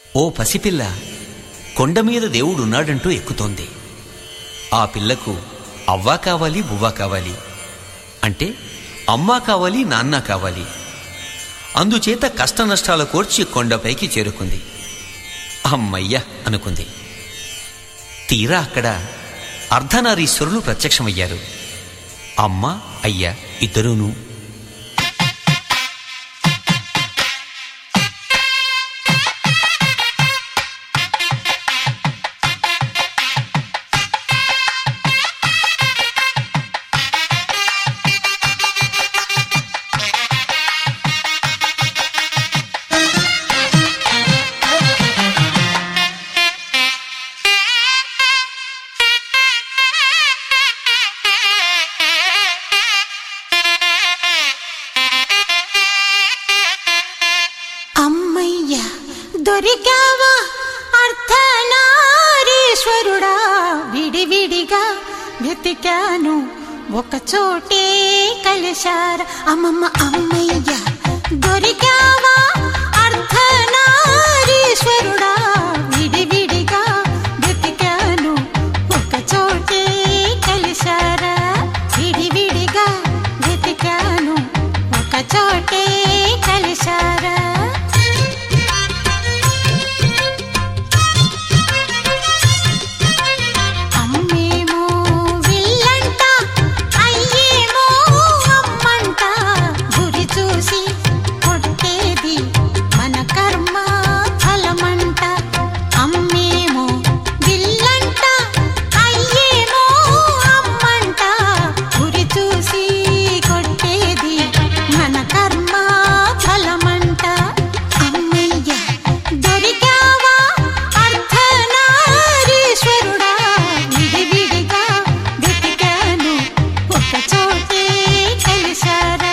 ఓ పసిపిల్ల కొండ మీద దేవుడున్నాడంటూ ఎక్కుతోంది ఆ పిల్లకు అవ్వా కావాలి బువ్వా కావాలి అంటే అమ్మా కావాలి నాన్న కావాలి అందుచేత కష్ట నష్టాల కోర్చి కొండపైకి చేరుకుంది అమ్మయ్య అనుకుంది తీరా అక్కడ అర్ధనారీశ్వరులు ప్రత్యక్షమయ్యారు అమ్మ అయ్య ఇద్దరూను అమ్మయ్య దొరికావా అర్ధనారీశ్వరుడా విడివిడిగా వెతికాను ఒక చోటే కలిశార అమ్మమ్మ అమ్మయ్య దొరికావా అర్ధనారీశ్వరుడా విడివిడిగా వెతికాను ఒక చోటే కలిశారా విడివిడిగా వెతికాను ఒక చోటే కలిశారా అమ్మేమో విల్లంట అయ్యేమో అమ్మంట గురి చూసి కొట్టేది మన కర్మ ఫలమంట అమ్మేమో విల్లంట అయ్యేమో అమ్మంట గురి చూసి కొట్టేది మన కర్మ ఫలమంట అమ్మయ్య దొరికావా అర్ధనారీశ్వరుడా విడివిడిగా వెతికాను ఒక చోటే కలిశారా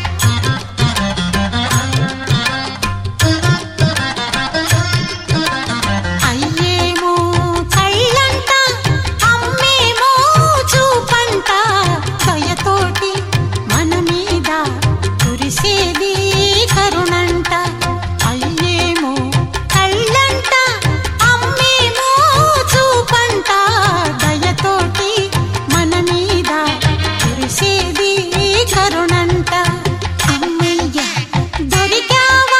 అయ్యేమో కళ్ళంట అమ్మేమో చూపంట దయతోటి మన మీద కురిసేది కరుణంట అయ్యేమో కళ్ళంట అమ్మేమో చూపంట దయతోటి మన మీద కురిసేది కరుణంట అమ్మయ్య దొరికావా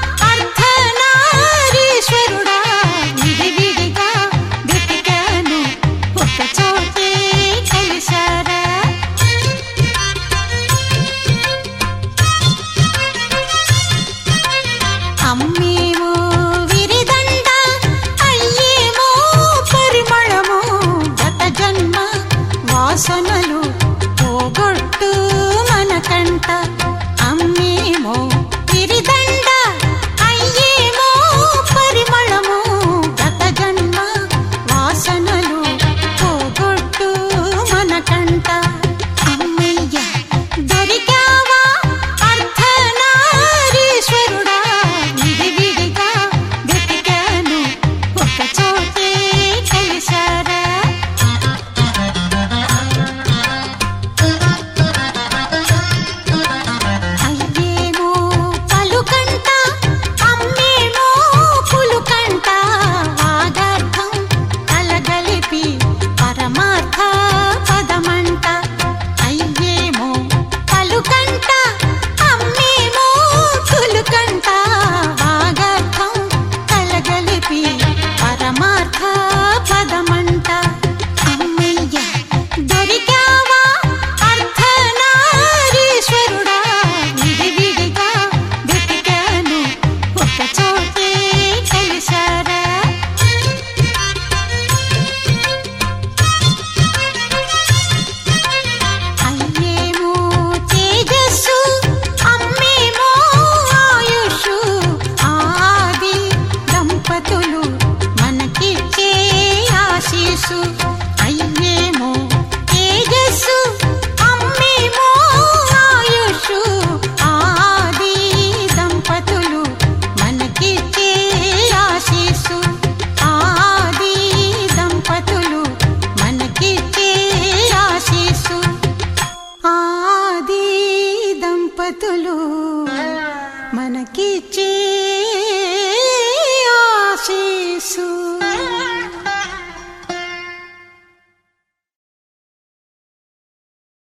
అర్ధనారీశ్వరుడా విడివిడిగా వెతికాను ఒక చోటే కలిశారా అమ్మేమో విరిదండ అయ్యేమో పరిమళము గత జన్మ వాసనలు పోగొట్టు మనకంట అమ్మేమో విరిదండ అయ్యేమో పరిమళము గత జన్మ వాసనలు పోగొట్టు మనకంట అమ్మయ్య దొరికావా అర్ధనారీశ్వరుడా విడివిడిగా వెతికాను ఒక చోటే కలిశారా అయ్యేమో పలుకంట అమ్మేమో పులుకంట ఆగర్థం కలగలిపి పరమార్థ పదమంట అయ్యేమో పలుకంట అమ్మేమో పులుకంట ఆగర్థం కలగలిపి పరమార్థ పదమంట అమ్మయ్య దొరికావా అర్ధనారీశ్వరుడా విడివిడిగా వెతికాను ఒక చోటే కలిశారా అయ్యేమో తేజస్సు అమ్మేమో ఆయుషు ఆది దంపతులు మనకిచ్చే ఆశీసు అయ్యేమో తేజస్సు అమ్మేమో ఆయుషు ఆది దంపతులు మనకిచ్చే ఆశీసు ఆది దంపతులు మనకిచ్చే ఆశీసు ఆది దంపతులు మనకిచ్చే